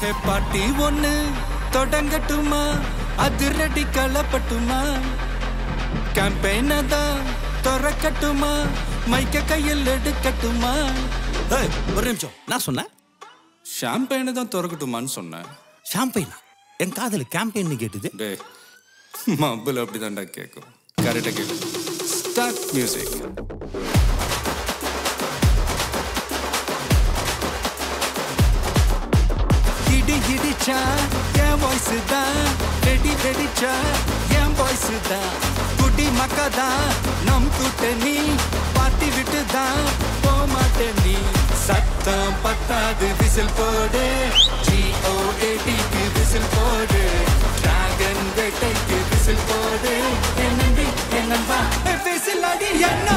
ஹே பாட்டி ஒண்ணு தொடங்கட்டுமா அதிரடி களப்பட்டுமா கேம்பெயினை தான் திறக்கட்டுமா மைக்க கையில் எடுக்கட்டுமா ஏய், ஒரு நிமிஷம் நான் சொன்னேன் ஷாம்பெயினை தான் திறக்கட்டுமான்னு சொன்னேன் ஷாம்பெயினா என் காதல கேம்பெயின் கேட்டுது டே மப்பிள் அப்படிதான்டா கேட்கும் கரெக்டாக கேட்கும் ஸ்டார்ட் மியூசிக் இடி இடிச்சா என் வாய்ஸ் தான் வெடி வெடிச்சா என் வாய்ஸ் தான் குடி மக்கா தான் நம் கூட்டணி பாட்டி விட்டு தான் போமாட்டேன் நீ சத்தம் பத்தாது விசில் போடு ஜிஓஏடிக்கு விசில் போடு டிராகன் வேட்டைக்கு விசில் போடு என் நம்பி என் நண்பா விசில் அடி என்ன